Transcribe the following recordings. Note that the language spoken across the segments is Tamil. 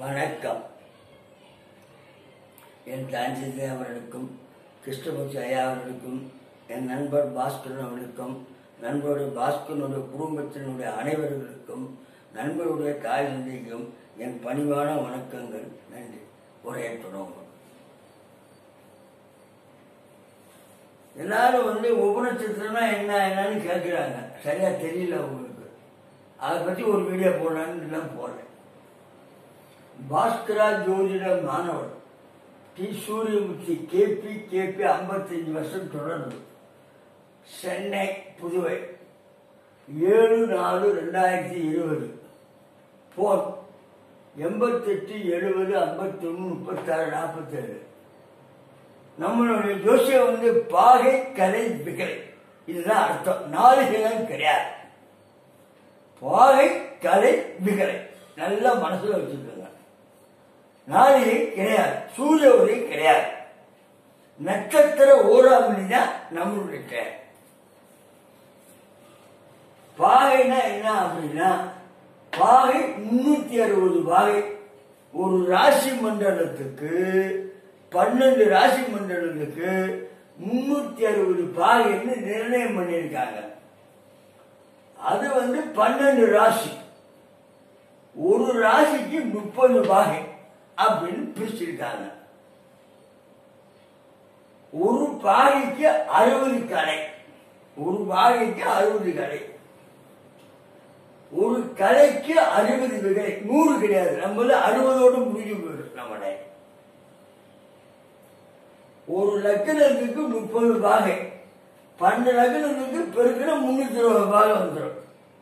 வணக்கம் என் தாஞ்சிதே அவர்களுக்கும் கிருஷ்ணமூர்த்தி ஐயா அவர்களுக்கும் என் நண்பர் பாஸ்கரன் அவர்களுக்கும் நண்பருடைய பாஸ்கரனுடைய குடும்பத்தினுடைய அனைவர்களுக்கும் நண்பருடைய தாய் தந்தைக்கும் என் பணிவான வணக்கங்கள் நன்றி உரையாற்றுறோம் எல்லாரும் வந்து உபநட்சத்திரம்னா என்ன என்னன்னு கேட்குறாங்க சரியா தெரியல உங்களுக்கு அதை பற்றி ஒரு வீடியோ போடலான்னு எல்லாம் போடுறேன் பாஸ்கரா ஜோதிட மாணவர் டி சூரியமுத்தி கேபி கேபி ஐம்பத்தஞ்சு வருஷம் தொடர்ந்து சென்னை புதுவை ஏழு நாலு ரெண்டாயிரத்தி இருபது போன் எண்பத்தெட்டு எழுபது ஐம்பத்தொன்று முப்பத்தாறு நாற்பத்தேழு நம்மளுடைய ஜோசியம் வந்து பாகை கலை விகலை இதுதான் அர்த்தம் நாளிகைலாம் கிடையாது பாகை கலை விகலை நல்லா மனசுல வச்சுக்கோங்க நாளிகை கிடையாது சூரிய ஒளி கிடையாது நட்சத்திர ஓராமணி தான் நம்மளுடைய பெயர் பாகைனா என்ன அப்படின்னா பாகை முன்னூத்தி அறுபது பாகை ஒரு ராசி மண்டலத்துக்கு பன்னெண்டு ராசி மண்டலத்துக்கு முன்னூத்தி அறுபது பாகைன்னு நிர்ணயம் பண்ணியிருக்காங்க அது வந்து பன்னெண்டு ராசி ஒரு ராசிக்கு முப்பது பாகை அப்படின்னு பிரிச்சிருக்காங்க ஒரு பாகைக்கு அறுபது கடை ஒரு பாகைக்கு அறுபது கடை ஒரு கலைக்கு அறுபது விகை நூறு கிடையாது நம்மள அறுபதோடு முடிஞ்சு போயிடும் நம்மளே ஒரு லக்கணத்துக்கு முப்பது பாகை பன்னெண்டு லக்கணத்துக்கு பெருக்கிற முன்னூத்தி இருபது பாகை வந்துடும்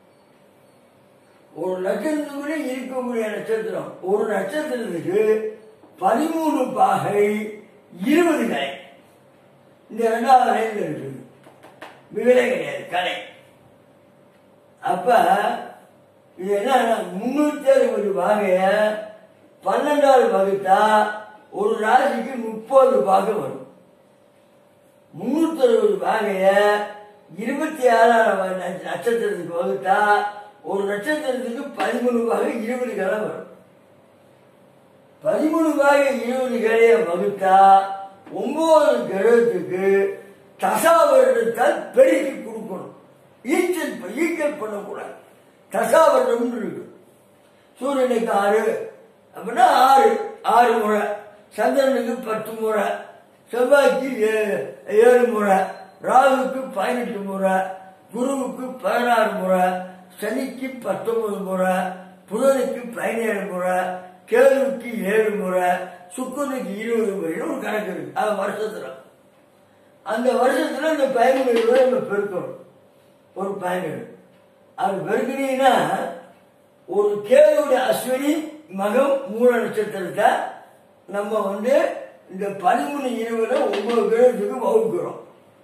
ஒரு லட்சத்துக்குள்ளே இருக்கக்கூடிய நட்சத்திரம் ஒரு நட்சத்திரத்துக்கு பதிமூணு பாகை இருபது கலை இந்த ரெண்டாவது லைன்ல இருக்குது விகலை கிடையாது கலை அப்ப இது என்ன முன்னூத்தி அறுபது பாகைய பன்னெண்டாவது வகுத்தா ஒரு ராசிக்கு முப்பது பாகை வரும் முன்னூத்தி அறுபது பாகைய இருபத்தி ஆறாவது நட்சத்திரத்துக்கு வகுத்தா ஒரு நட்சத்திரத்துக்கு பதிமூணு பாகை இருபது கலை வரும் பதிமூணு பாகை இருபது கலைய வகுத்தா ஒன்பது கிரகத்துக்கு தசா வருடத்தால் பெருக்கி கொடுக்கணும் ஈச்சல் ஈக்கல் பண்ணக்கூடாது தசா வருடம் இருக்கு சூரியனுக்கு ஆறு அப்படின்னா ஆறு ஆறு முறை சந்திரனுக்கு பத்து முறை செவ்வாய்க்கு ஏ- ஏழு முறை ராகுக்கு பதினெட்டு முறை குருவுக்கு பதினாறு முறை சனிக்கு பத்தொன்பது முறை புதனுக்கு பதினேழு முறை கேதுவுக்கு ஏழு முறை சுக்கரனுக்கு இருபது முறைன்னு ஒரு கணக்கு இருக்கு அது வருஷத்துல அந்த வருஷத்துல இந்த பதினேழு ரூபாய் நம்ம பெருக்கணும் ஒரு பதினேழு அது பெருக்கினீங்கன்னா ஒரு கேதுடைய அஸ்வினி மகம் மூல நட்சத்திரத்தை நம்ம வந்து இந்த பதிமூணு இருபதுல ஒன்பது கிரகத்துக்கு வகுக்கிறோம்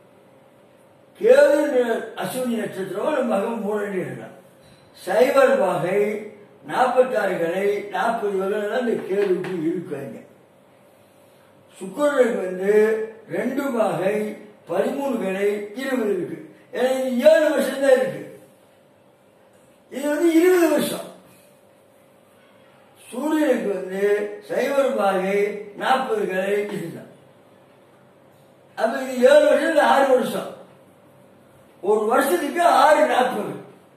கேது அஸ்வினி நட்சத்திரம் நம்ம மகம் மூணு இருக்கலாம் சைவர் வகை நாற்பத்தாறு கலை நாற்பது வகை இந்த கேதுக்கு இருக்காங்க சுக்கரனுக்கு வந்து ரெண்டு வகை பதிமூணு கலை இருபது இருக்கு ஏன்னா இது ஏழு வருஷம் தான் இருக்கு இது வந்து இருபது வருஷம் சூரியனுக்கு வந்து சைவர் பாகை நாற்பது கலை இதுதான் அப்ப இது ஏழு வருஷம் இல்ல ஆறு வருஷம் ஒரு வருஷத்துக்கு ஆறு நாற்பது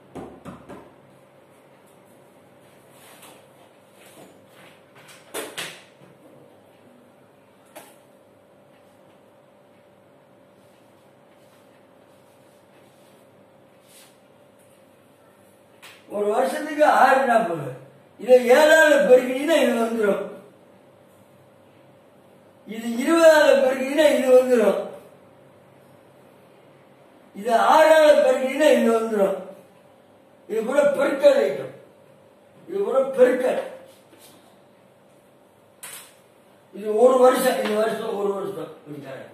ஒரு வருஷத்துக்கு ஆறு நாற்பது இதை ஏழால பெருக்கினீங்கன்னா இது வந்துடும் இது இருபதால பெருக்கினீங்கன்னா இது வந்துடும் இது ஆறால பெருக்கினீங்கன்னா இது வந்துடும் இது கூட பெருக்கல் ஐட்டம் இது கூட பெருக்கல் இது ஒரு வருஷம் இந்த வருஷம் ஒரு வருஷம் இப்படி தரேன்.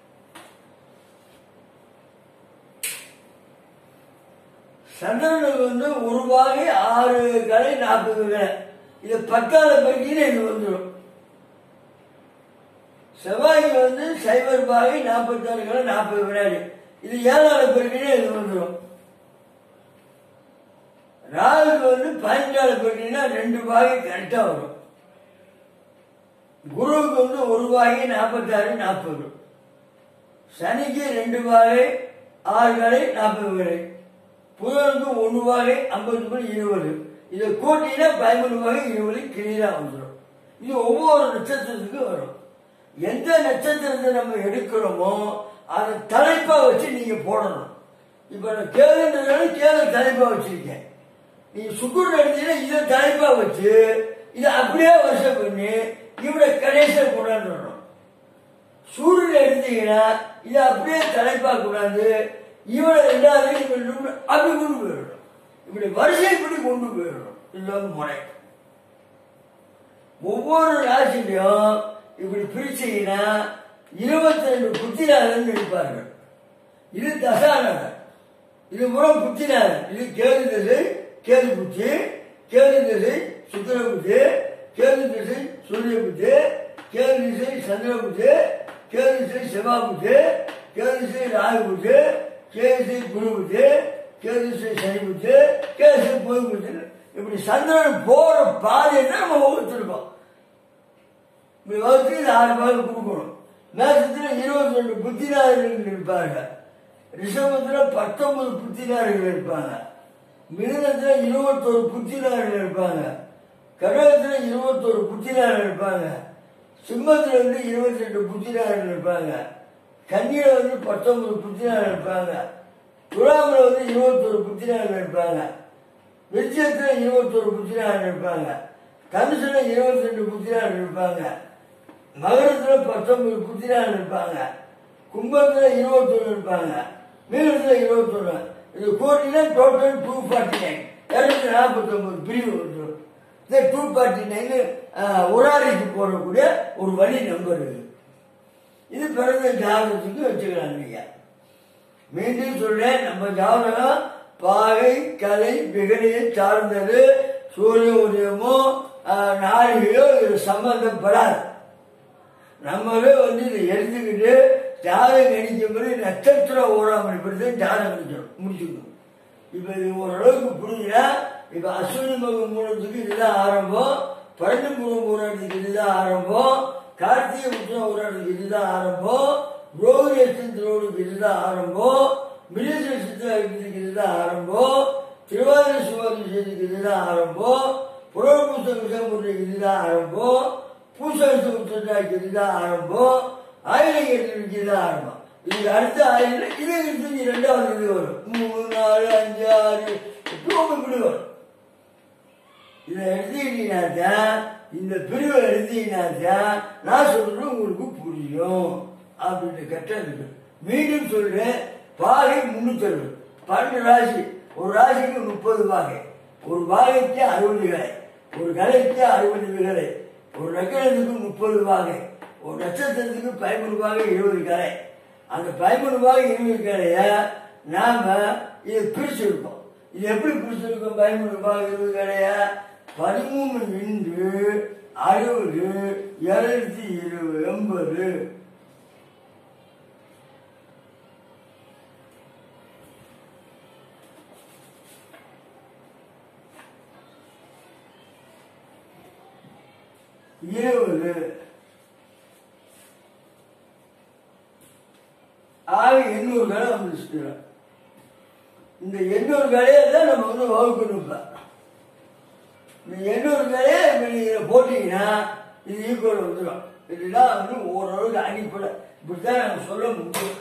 சந்திரனுக்கு வந்து ஒரு பாகை ஆறு கலை நாற்பது கலை இது பத்தால பெருக்கினா இது வந்துடும் செவ்வாய்க்கு வந்து சைபர் பாகை நாற்பத்தாறு கலை நாற்பது வினாடி இது ஏழால பெருக்கினா இது வந்துடும் ராகுக்கு வந்து பதினஞ்சால பெருக்கினா ரெண்டு பாகை கரெக்டா வரும் குருவுக்கு வந்து ஒரு வாகை நாற்பத்தாறு நாற்பது சனிக்கு ரெண்டு வாகை ஆறு வேலை நாற்பது வேலை புதனுக்கு ஒன்று வாகை ஐம்பது மணி இருபது இதை கூட்டினா பதிமூணு வகை இருபது கிளியராக வந்துடும் இது ஒவ்வொரு நட்சத்திரத்துக்கும் வரும் எந்த நட்சத்திரத்தை நம்ம எடுக்கிறோமோ அதை தலைப்பா வச்சு நீங்க போடணும் இப்ப நான் கேதுன்றதுனால கேது தலைப்பா வச்சிருக்கேன் நீங்க சுக்குர் எடுத்தீங்கன்னா இதை தலைப்பா வச்சு இதை அப்படியே வருஷம் பண்ணி இவரை கணேசன் கொண்டாடணும் சூரியன் எடுத்தீங்கன்னா இதை அப்படியே தலைப்பா கூடாது இவனை ரெண்டாவது இவன் ரெண்டு- அப்படி கொண்டு போயிடணும் இப்படி வரிசைப்படி கொண்டு போயிடணும் இது வந்து முறை ஒவ்வொரு ராசிலையும் இப்படி பிரிச்சீங்கன்னா இருபத்தி ரெண்டு புத்திநாதன் இருப்பார்கள் இது தசானகர் இது புறம் புத்திநாதன் இது கேது திசை கேது புத்தி கேது திசை சுக்கிர புத்தி கேது திசை சூரிய புத்தி கேது திசை சந்திர புத்தி கேது திசை செவ்வா புத்தி கேது திசை ராகு புத்தி கேது திசை குரு புத்தி கேது திசை சனி புத்தி கேது திசை பொது புத்தி இப்படி சந்திரன் போற பாதையை தான் நம்ம வகுத்திருக்கோம் இப்படி வகுத்து இது ஆறு பாகம் கொடுக்கணும் மேசத்தில் இருபத்தி ரெண்டு புத்திநாதர்கள் இருப்பாங்க ரிஷபத்தில் பத்தொன்பது புத்திநாதர்கள் இருப்பாங்க மிருகத்தில் இருபத்தொரு புத்திநாதர்கள் இருப்பாங்க கடகத்தில் இருபத்தொரு புத்திநாதர்கள் இருப்பாங்க சிம்மத்தில் வந்து இருபத்தி ரெண்டு புத்திநாதர்கள் இருப்பாங்க கன்னியில் வந்து பத்தொன்பது புத்திநாதர்கள் இருப்பாங்க துலாமில் வந்து இருபத்தொரு புத்திநாதர்கள் இருப்பாங்க விருச்சிகத்தில் இருபத்தொரு புத்திநாதர்கள் இருப்பாங்க தனுசுல இருபத்தி ரெண்டு புத்திநாதர்கள் இருப்பாங்க மகரத்துல பத்தொன்பது புத்திநாதர்கள் இருப்பாங்க கும்பத்துல இருபத்தொன்னு இருப்பாங்க மீனத்துல இருபத்தொன்னு இது கோட்டினா டோட்டல் டூ ஃபார்ட்டி நைன் இருநூத்தி நாற்பத்தொன்பது பிரிவு வந்துடும் இந்த டூ ஃபார்ட்டி நைன் உராரிக்கு போடக்கூடிய ஒரு வழி நம்பர் இது இது பிறந்த ஜாதகத்துக்கு வச்சுக்கலாம் நீங்க மீண்டும் சொல்றேன் நம்ம ஜாதகம் பாகை கலை விகடையை சார்ந்தது சூரிய உதயமோ ஆஹ், நாளிகையோ இது சம்பந்தப்படாது நம்மளே வந்து இதை எழுதிக்கிட்டு ஜாதகம் கணிக்கும் போது நட்சத்திர ஓராமல் இப்படி ஜாதகம் கணிக்கணும் முடிச்சுக்கணும் இப்ப இது ஓரளவுக்கு புரியுதா இப்ப அஸ்வினி மகம் மூலத்துக்கு இதுதான் ஆரம்பம் பரணி முகம் ஊராட்டத்துக்கு இதுதான் ஆரம்பம் கார்த்திகை உத்திரம் ஊராட்டத்துக்கு இதுதான் ஆரம்பம் ரோகிணி நட்சத்திரோடுக்கு இதுதான் ஆரம்பம் மிருக நட்சத்திரத்துக்கு இதுதான் ஆரம்பம் திருவாதிரை சுவாதிசத்துக்கு இதுதான் ஆரம்பம் புரோபூச விஷமுறைக்கு இதுதான் ஆரம்பம் பூசாசி உத்திரத்தாக்கு இதுதான் ஆரம்பம் ஆயிரக்கெட்டுக்கு இதுதான் ஆரம்பம் இதுக்கு அடுத்த ஆயிரம் இது இருபத்தி ரெண்டாவது இது வரும் மூணு நாலு அஞ்சு ஆறு எட்டு ஒன்பது இப்படி வரும் இதை எழுதிட்டீங்கன்னாக்கா இந்த பிரிவை எழுதிட்டீங்கன்னாக்கா நான் சொல்றது உங்களுக்கு புரியும் அப்படின்னு கட்டது மீண்டும் சொல்றேன் பாகை முன்னூத்தி அறுபது பன்னெண்டு ராசி ஒரு ராசிக்கு முப்பது பாகை ஒரு பாகைக்கு அறுபது கலை ஒரு கலைக்கு அறுபது விகலை ஒரு நக்கரத்துக்கு முப்பது பாகை ஒரு நட்சத்திரத்துக்கு பதிமூணு பாகை இருபது கலை அந்த பதிமூணு பாகை இருபது கலைய நாம இதை பிரிச்சிருக்கோம் இது எப்படி பிரிச்சிருக்கோம் பதிமூணு பாகை இருபது கலைய பதிமூணு இன்று அறுபது இருநூத்தி இருபது எண்பது இருபது ஆக எண்ணூறு கடை வந்துச்சு இந்த எண்ணூறு கடையை தான் நம்ம வந்து வகுக்கணும் இப்ப. இந்த எண்ணூறு கடையை இப்ப நீங்க போட்டீங்கன்னா இது ஈக்குவல் வந்துடும் இதுதான் வந்து ஓரளவுக்கு அடிப்படை இப்படித்தான் நம்ம சொல்ல முடியும்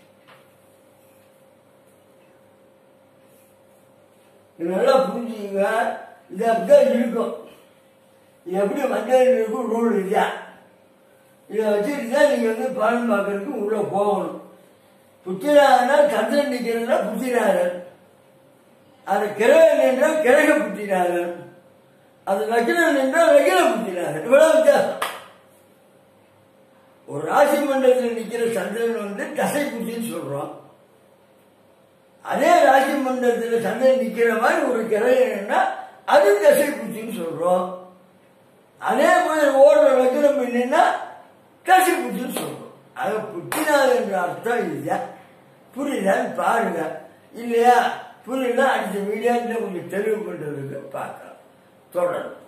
இது நல்லா புரிஞ்சுங்க இது அப்படிதான் இருக்கும் இது எப்படி மஞ்சள் இருக்கும் ரூல் இல்லையா இதை வச்சுட்டு தான் நீங்க வந்து பலன் பார்க்கறதுக்கு உள்ள போகணும் புத்திராகனா சந்திரன் நிற்கிறதுனா புத்திராகன் அது கிரகம் என்றால் கிரக புத்திராகன் அது நக்கிரன் என்றால் நக்கிர புத்திராகன் இவ்வளவு வித்தியாசம் ஒரு ராசி மண்டலத்தில் நிற்கிற சந்திரன் வந்து தசை புத்தின்னு சொல்றோம் அதே ராசி மண்டலத்தில் சந்திரன் நிற்கிற மாதிரி ஒரு கிரகம்னா அது தசை புத்தின்னு சொல்றோம் அதே மாதிரி ஓடுற லக்னம் என்னன்னா தசை புத்தின்னு சொல்றோம் அது புத்தினாது என்ற அர்த்தம் இல்லையா புரியுதான்னு பாருங்க இல்லையா புரியல அடுத்த வீடியோ கொஞ்சம் தெளிவு பண்றதுக்கு பார்க்கலாம் தொடரும்